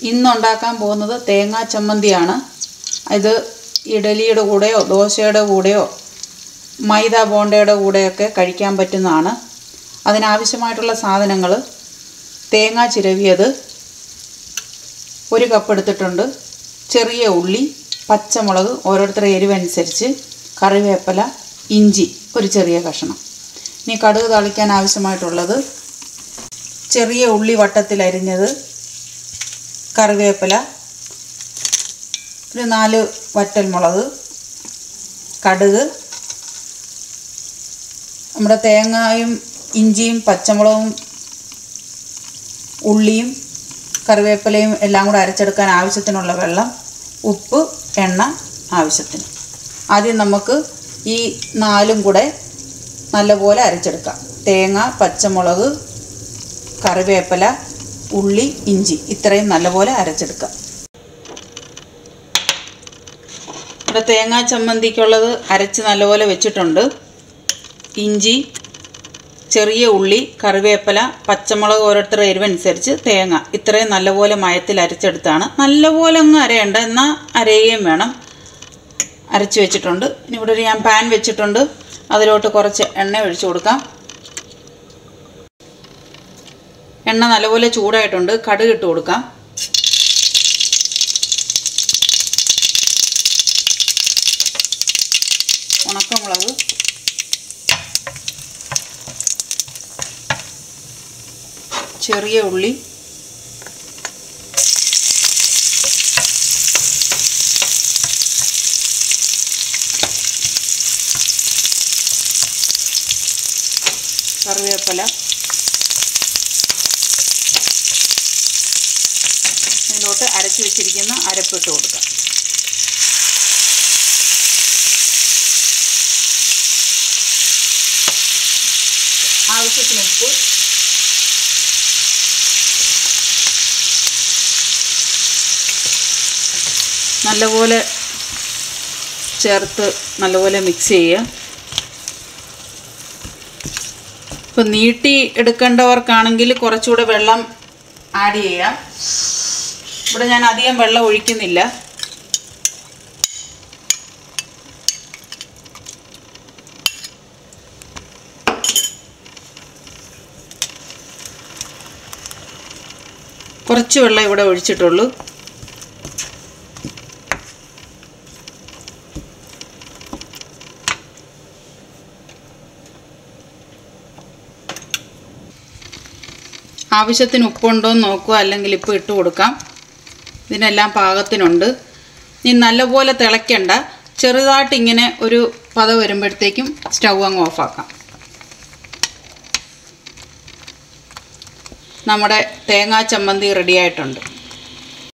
ഇന്നുണ്ടാക്കാൻ പോകുന്നത് തേങ്ങാ ചമ്മന്തിയാണ് ഇത് ഇഡലിയുടെ കൂടെയോ ദോശയുടെ കൂടെയോ മൈദ ബോണ്ടയുടെ കൂടെയൊക്കെ കഴിക്കാൻ പറ്റുന്നതാണ് അതിനാവശ്യമായിട്ടുള്ള സാധനങ്ങൾ തേങ്ങ ചിരവിയത് ഒരു കപ്പ് എടുത്തിട്ടുണ്ട് ചെറിയ ഉള്ളി പച്ചമുളക് ഓരോരുത്തരുടെ എരിവനുസരിച്ച് കറിവേപ്പില ഇഞ്ചി ഒരു ചെറിയ കഷ്ണം ഇനി കടുക് താളിക്കാൻ ആവശ്യമായിട്ടുള്ളത് ചെറിയ ഉള്ളി വട്ടത്തിൽ അരിഞ്ഞത് കറിവേപ്പില ഒരു നാല് വറ്റൽമുളക് കടുക് നമ്മുടെ തേങ്ങയും ഇഞ്ചിയും പച്ചമുളകും ഉള്ളിയും കറിവേപ്പിലയും എല്ലാം കൂടെ അരച്ചെടുക്കാൻ ആവശ്യത്തിനുള്ള വെള്ളം ഉപ്പ് എണ്ണ ആവശ്യത്തിന് ആദ്യം നമുക്ക് ഈ നാലും കൂടെ നല്ലപോലെ അരച്ചെടുക്കാം തേങ്ങ പച്ചമുളക് കറിവേപ്പില ഉള്ളി ഇഞ്ചി ഇത്രയും നല്ലപോലെ അരച്ചെടുക്കാം ഇവിടെ തേങ്ങാ ചമ്മന്തിക്കുള്ളത് അരച്ച് നല്ലപോലെ വെച്ചിട്ടുണ്ട് ഇഞ്ചി ചെറിയ ഉള്ളി കറിവേപ്പില പച്ചമുളക് ഓരോരുത്തരുടെ എരിവനുസരിച്ച് തേങ്ങ ഇത്രയും നല്ലപോലെ മയത്തിൽ അരച്ചെടുത്താണ് നല്ലപോലെ അങ്ങ് അരയണ്ട എന്നാൽ അരയുകയും വേണം അരച്ച് വെച്ചിട്ടുണ്ട് ഇനി ഇവിടെ ഒരു ഞാൻ പാൻ വെച്ചിട്ടുണ്ട് അതിലോട്ട് കുറച്ച് എണ്ണ ഒഴിച്ചു കൊടുക്കാം എണ്ണ നല്ലപോലെ ചൂടായിട്ടുണ്ട് കടുക് ഇട്ട് കൊടുക്കാം ഉണക്കമുളക് ചെറിയ ഉള്ളി കറിവേപ്പില ഇതിലോട്ട് അരച്ച് വെച്ചിരിക്കുന്ന അരപ്പിട്ട് കൊടുക്കാം ആവശ്യത്തിന് ഉപ്പ് നല്ലപോലെ ചേർത്ത് നല്ലപോലെ മിക്സ് ചെയ്യുക ഇപ്പം നീട്ടി എടുക്കേണ്ടവർക്കാണെങ്കിൽ കുറച്ചുകൂടെ വെള്ളം ആഡ് ചെയ്യാം ഇവിടെ ഞാൻ അധികം വെള്ളം ഒഴിക്കുന്നില്ല കുറച്ച് വെള്ളം ഇവിടെ ഒഴിച്ചിട്ടുള്ളൂ ആവശ്യത്തിന് ഉപ്പുണ്ടോ എന്ന് നോക്കുക അല്ലെങ്കിൽ ഇപ്പം ഇട്ട് കൊടുക്കാം ഇതിനെല്ലാം പാകത്തിനുണ്ട് ഇനി നല്ലപോലെ തിളയ്ക്കണ്ട ചെറുതായിട്ട് ഇങ്ങനെ ഒരു പത വരുമ്പോഴത്തേക്കും സ്റ്റൗ അങ്ങ് ഓഫാക്കാം നമ്മുടെ തേങ്ങാ ചമ്മന്തി റെഡി ആയിട്ടുണ്ട്